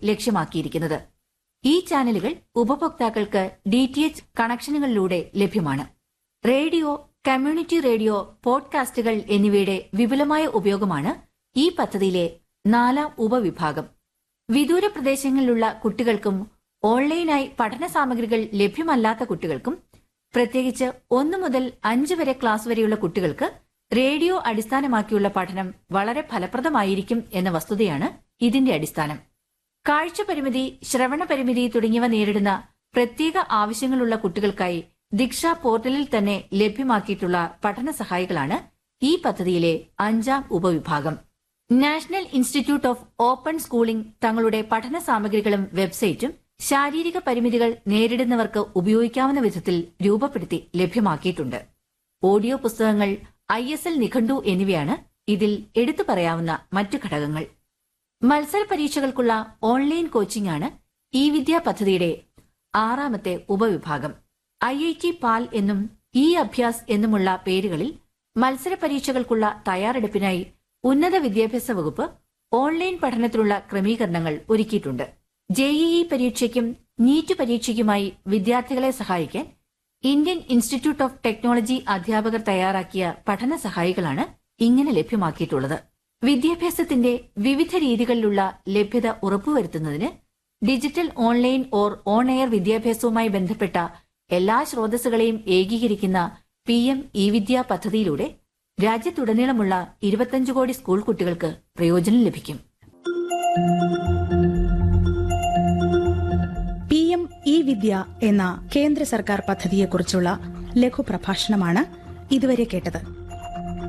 ലക്ഷ്യമാക്കിയിരിക്കുന്നത് ഈ ചാനലുകൾ ഉപഭോക്താക്കൾക്ക് ഡി ടി എച്ച് കണക്ഷനുകളിലൂടെ ലഭ്യമാണ് റേഡിയോ കമ്മ്യൂണിറ്റി റേഡിയോ പോഡ്കാസ്റ്റുകൾ എന്നിവയുടെ വിപുലമായ ഉപയോഗമാണ് ഈ പദ്ധതിയിലെ നാലാം ഉപവിഭാഗം വിദൂര പ്രദേശങ്ങളിലുള്ള കുട്ടികൾക്കും ഓൺലൈനായി പഠന സാമഗ്രികൾ ലഭ്യമല്ലാത്ത കുട്ടികൾക്കും പ്രത്യേകിച്ച് ഒന്നു മുതൽ അഞ്ച് വരെ ക്ലാസ് വരെയുള്ള കുട്ടികൾക്ക് റേഡിയോ അടിസ്ഥാനമാക്കിയുള്ള പഠനം വളരെ ഫലപ്രദമായിരിക്കും എന്ന വസ്തുതയാണ് ഇതിന്റെ അടിസ്ഥാനം കാഴ്ച പരിമിതി ശ്രവണ പരിമിതി തുടങ്ങിയവ നേരിടുന്ന പ്രത്യേക ആവശ്യങ്ങളുള്ള കുട്ടികൾക്കായി ദീക്ഷ പോർട്ടലിൽ തന്നെ ലഭ്യമാക്കിയിട്ടുള്ള പഠന സഹായികളാണ് ഈ പദ്ധതിയിലെ അഞ്ചാം ഉപവിഭാഗം national institute of open schooling തങ്ങളുടെ പഠന സാമഗ്രികളും വെബ്സൈറ്റും ശാരീരിക പരിമിതികൾ നേരിടുന്നവർക്ക് ഉപയോഗിക്കാവുന്ന വിധത്തിൽ രൂപപ്പെടുത്തി ലഭ്യമാക്കിയിട്ടുണ്ട് ഓഡിയോ പുസ്തകങ്ങൾ ഐ എസ് എൽ നിഘണ്ടു എന്നിവയാണ് ഇതിൽ എടുത്തു പറയാവുന്ന മറ്റു ഘടകങ്ങൾ മത്സര പരീക്ഷകൾക്കുള്ള ഓൺലൈൻ കോച്ചിംഗ് ആണ് ഈ വിദ്യാ പദ്ധതിയുടെ ആറാമത്തെ ഉപവിഭാഗം ഐ ഐ ടി പാൽ എന്നും ഇ അഭ്യാസ് എന്നുമുള്ള പേരുകളിൽ മത്സര പരീക്ഷകൾക്കുള്ള തയ്യാറെടുപ്പിനായി ഉന്നത വിദ്യാഭ്യാസ വകുപ്പ് ഓൺലൈൻ പഠനത്തിനുള്ള ക്രമീകരണങ്ങൾ ഒരുക്കിയിട്ടുണ്ട് ജെഇഇ പരീക്ഷയ്ക്കും നീറ്റ് പരീക്ഷയ്ക്കുമായി വിദ്യാർത്ഥികളെ സഹായിക്കാൻ ഇന്ത്യൻ ഇൻസ്റ്റിറ്റ്യൂട്ട് ഓഫ് ടെക്നോളജി അധ്യാപകർ തയ്യാറാക്കിയ പഠന സഹായികളാണ് ഇങ്ങനെ ലഭ്യമാക്കിയിട്ടുള്ളത് വിദ്യാഭ്യാസത്തിന്റെ വിവിധ രീതികളിലുള്ള ലഭ്യത ഉറപ്പുവരുത്തുന്നതിന് digital online or on air വിദ്യാഭ്യാസവുമായി ബന്ധപ്പെട്ട എല്ലാ സ്രോതസ്സുകളെയും ഏകീകരിക്കുന്ന പി എം ഇ വിദ്യ പദ്ധതിയിലൂടെ രാജ്യത്തുടനീളമുള്ള ഇരുപത്തഞ്ച് കോടി സ്കൂൾ കുട്ടികൾക്ക് പ്രയോജനം ലഭിക്കും പി എം ഇ വിദ്യ എന്ന കേന്ദ്ര സർക്കാർ പദ്ധതിയെക്കുറിച്ചുള്ള ലഘുപ്രഭാഷണമാണ് ഇതുവരെ കേട്ടത്